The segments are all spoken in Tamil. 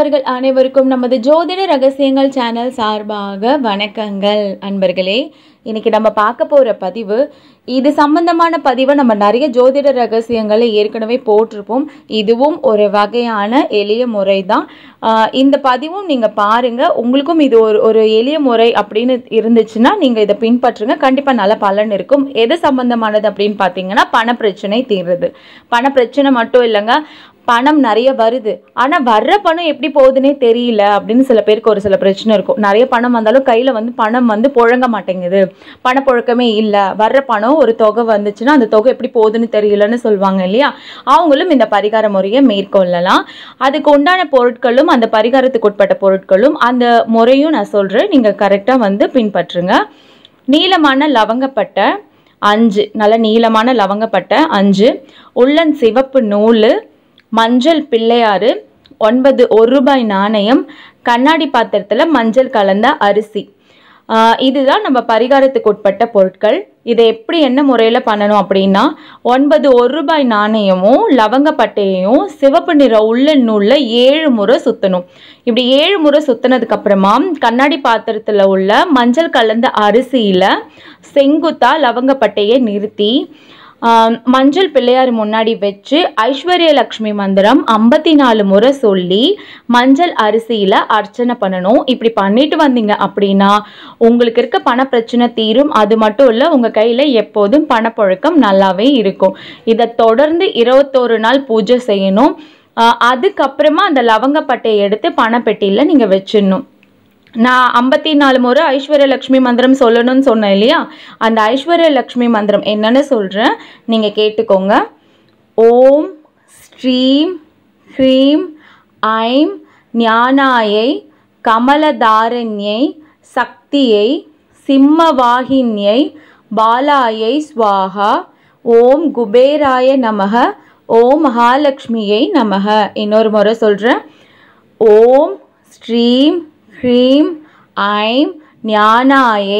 அன்பர்கள் அனைவருக்கும் நமது ஜோதிட ரகசியங்கள் சேனல் சார்பாக வணக்கங்கள் அன்பர்களே இன்னைக்கு நம்ம பார்க்க போகிற பதிவு இது சம்பந்தமான பதிவை நம்ம நிறைய ஜோதிட ரகசியங்களை ஏற்கனவே போட்டிருப்போம் இதுவும் ஒரு வகையான எளிய முறை தான் இந்த பதிவும் நீங்கள் பாருங்கள் உங்களுக்கும் இது ஒரு ஒரு எளிய முறை அப்படின்னு இருந்துச்சுன்னா நீங்கள் இதை பின்பற்றுங்க கண்டிப்பாக நல்ல பலன் இருக்கும் எது சம்பந்தமானது அப்படின்னு பார்த்தீங்கன்னா பண பிரச்சனை தீர்றது பண பிரச்சனை மட்டும் இல்லைங்க பணம் நிறைய வருது ஆனால் வர்ற பணம் எப்படி போகுதுன்னே தெரியல அப்படின்னு சில பேருக்கு ஒரு சில பிரச்சனை இருக்கும் நிறைய பணம் வந்தாலும் கையில் வந்து பணம் வந்து புழங்க மாட்டேங்குது பணப்புழக்கமே இல்லை வர்ற பணம் ஒரு தொகை வந்துச்சுன்னா அந்த தொகை எப்படி போகுதுன்னு தெரியலன்னு சொல்லுவாங்க இல்லையா அவங்களும் இந்த பரிகார முறையை மேற்கொள்ளலாம் அதுக்கு உண்டான பொருட்களும் அந்த பரிகாரத்துக்கு உட்பட்ட பொருட்களும் அந்த முறையும் நான் சொல்கிறேன் நீங்கள் கரெக்டாக வந்து பின்பற்றுங்க நீளமான லவங்கப்பட்டை அஞ்சு நல்ல நீளமான லவங்கப்பட்டை அஞ்சு உள்ளன் சிவப்பு நூல் மஞ்சள் பிள்ளையாறு ஒன்பது ஒரு ரூபாய் நாணயம் கண்ணாடி பாத்திரத்தில் மஞ்சள் கலந்த அரிசி ஆஹ் இதுதான் நம்ம பரிகாரத்துக்கு உட்பட்ட பொருட்கள் இதை எப்படி என்ன முறையில் பண்ணணும் அப்படின்னா ஒன்பது ஒரு ரூபாய் நாணயமும் லவங்கப்பட்டையையும் சிவப்பு நிற உள்ள நூலில் ஏழு முறை சுற்றணும் இப்படி ஏழு முறை சுற்றினதுக்கு அப்புறமா கண்ணாடி பாத்திரத்தில் உள்ள மஞ்சள் கலந்த அரிசியில் செங்குத்தா லவங்கப்பட்டையை நிறுத்தி ஆம், மஞ்சள் பிள்ளையார் முன்னாடி வச்சு ஐஸ்வர்ய லக்ஷ்மி மந்திரம் ஐம்பத்தி நாலு முறை சொல்லி மஞ்சள் அரிசியில் அர்ச்சனை பண்ணணும் இப்படி பண்ணிட்டு வந்தீங்க அப்படின்னா உங்களுக்கு இருக்க பண பிரச்சனை தீரும் அது மட்டும் இல்லை உங்கள் கையில் எப்போதும் பணப்புழக்கம் நல்லாவே இருக்கும் இதை தொடர்ந்து இருபத்தோரு நாள் பூஜை செய்யணும் ஆஹ், அதுக்கப்புறமா அந்த லவங்கப்பட்டையை எடுத்து பணப்பெட்டியில் நீங்கள் வச்சிடணும் நான் ஐம்பத்தி நாலு முறை ஐஸ்வர்ய லக்ஷ்மி மந்திரம் சொல்லணும்னு சொன்னேன் இல்லையா அந்த ஐஸ்வர்ய லக்ஷ்மி மந்திரம் என்னன்னு சொல்கிறேன் நீங்கள் கேட்டுக்கோங்க ஓம் ஸ்ரீம் ஹ்ரீம் ஐம் ஞானாயை கமலதாரண்யை சக்தியை சிம்மவாகின்யை பாலாயை ஸ்வாஹா ஓம் குபேராய நமக ஓம் மகாலட்சுமியை நமக இன்னொரு முறை சொல்கிறேன் ஓம் ஸ்ரீம் ஹ்ரீம் ஐம் ஞானாயை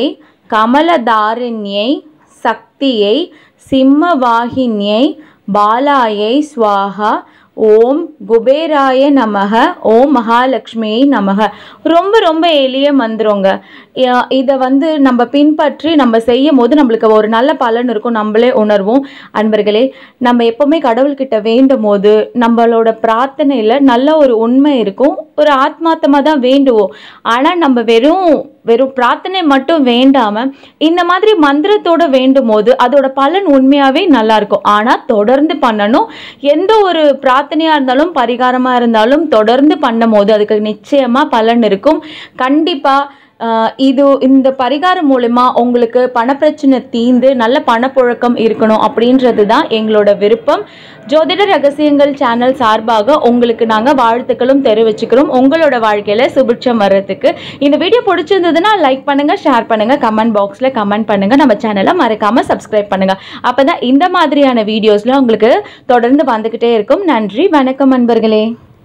கமலதாரண்யை சக்தியை சிம்மவாகின்யை பாலாயை ஸ்வாஹா ஓம் குபேராய நமக ஓம் மகாலட்சுமியை நமக ரொம்ப ரொம்ப எளிய மந்திரங்க யா- இதை வந்து நம்ம பின்பற்றி நம்ம செய்யும் போது நம்மளுக்கு ஒரு நல்ல பலன் இருக்கும் நம்மளே உணர்வோம் அன்பர்களே நம்ம எப்பவுமே கடவுள்கிட்ட வேண்டும் போது நம்மளோட பிரார்த்தனையில் நல்ல ஒரு உண்மை இருக்கும் ஒரு ஆத்மார்த்தமாக தான் வேண்டுவோம் ஆனால் நம்ம வெறும் வெறும் பிரார்த்தனை மட்டும் வேண்டாம இந்த மாதிரி மந்திரத்தோட வேண்டும் போது அதோட பலன் உண்மையாவே நல்லா இருக்கும் ஆனா தொடர்ந்து பண்ணணும் எந்த ஒரு பிரார்த்தனையா இருந்தாலும் பரிகாரமா இருந்தாலும் தொடர்ந்து பண்ணும் போது அதுக்கு நிச்சயமா பலன் இருக்கும் கண்டிப்பா ஆஹ் இது இந்த பரிகாரம் மூலமா உங்களுக்கு பணப்பிரச்சனை தீந்து நல்ல பணப்புழக்கம் இருக்கணும் அப்படின்றது தான் எங்களோட விருப்பம் ஜோதிட ரகசியங்கள் சேனல் சார்பாக உங்களுக்கு நாங்கள் வாழ்த்துக்களும் தெரிவிச்சுக்கிறோம் உங்களோட வாழ்க்கையில் சுபிட்சம் வர்றதுக்கு இந்த வீடியோ பிடிச்சிருந்ததுன்னா லைக் பண்ணுங்க ஷேர் பண்ணுங்க கமெண்ட் பாக்ஸில் கமெண்ட் பண்ணுங்க நம்ம சேனலை மறக்காம சப்ஸ்கிரைப் பண்ணுங்க அப்பதான் இந்த மாதிரியான வீடியோஸ்லாம் உங்களுக்கு தொடர்ந்து வந்துக்கிட்டே இருக்கும் நன்றி வணக்கம் அன்பர்களே